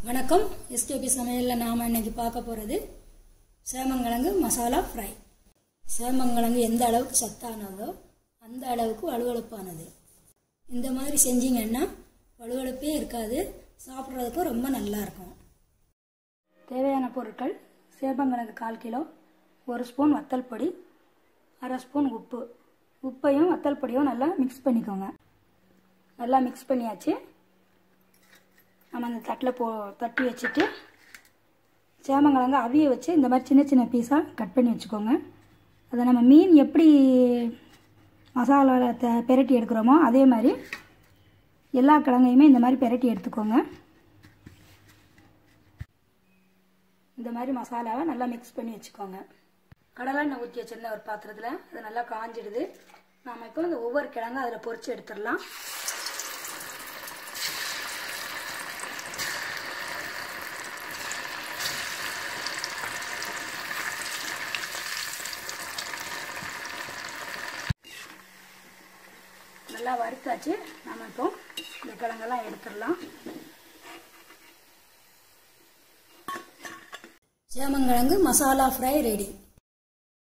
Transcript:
வணக்கம் எஸ்கேபி சமையலில் நாம் இன்னைக்கு பார்க்க போகிறது சேமங்கிழங்கு மசாலா ஃப்ரை சேமங்கிழங்கு எந்த அளவுக்கு சத்தானதோ அந்த அளவுக்கு வலுவழுப்பானது இந்த மாதிரி செஞ்சீங்கன்னா வலுவழுப்பே இருக்காது சாப்பிட்றதுக்கும் ரொம்ப நல்லா இருக்கும் தேவையான பொருட்கள் சேப்பங்கிழங்கு கால் கிலோ ஒரு ஸ்பூன் வத்தல் பொடி அரை ஸ்பூன் உப்பு உப்பையும் வத்தல் பொடியும் நல்லா மிக்ஸ் பண்ணிக்கோங்க நல்லா மிக்ஸ் பண்ணியாச்சு நம்ம அந்த தட்டில் போ தட்டி வச்சுட்டு சேமங்கிழங்கு அவிய வச்சு இந்த மாதிரி சின்ன சின்ன பீஸாக கட் பண்ணி வச்சுக்கோங்க அதை நம்ம மீன் எப்படி மசாலாவில் த பெரட்டி எடுக்கிறோமோ அதே மாதிரி எல்லா கிழங்கையுமே இந்த மாதிரி பெரட்டி எடுத்துக்கோங்க இந்த மாதிரி மசாலாவை நல்லா மிக்ஸ் பண்ணி வச்சுக்கோங்க கடலை எண்ணெய் ஊற்றி வச்சுருந்தேன் ஒரு பாத்திரத்தில் அது நல்லா காஞ்சிடுது நாம் இப்போ இந்த ஒவ்வொரு கிழங்கும் அதில் பொரிச்சு எடுத்துடலாம் நல்லா வறுத்தாச்சு நம்ம இப்போ இந்த கிழங்கெல்லாம் எடுத்துடலாம் சேமங்கிழங்கு மசாலா ஃப்ரை ரெடி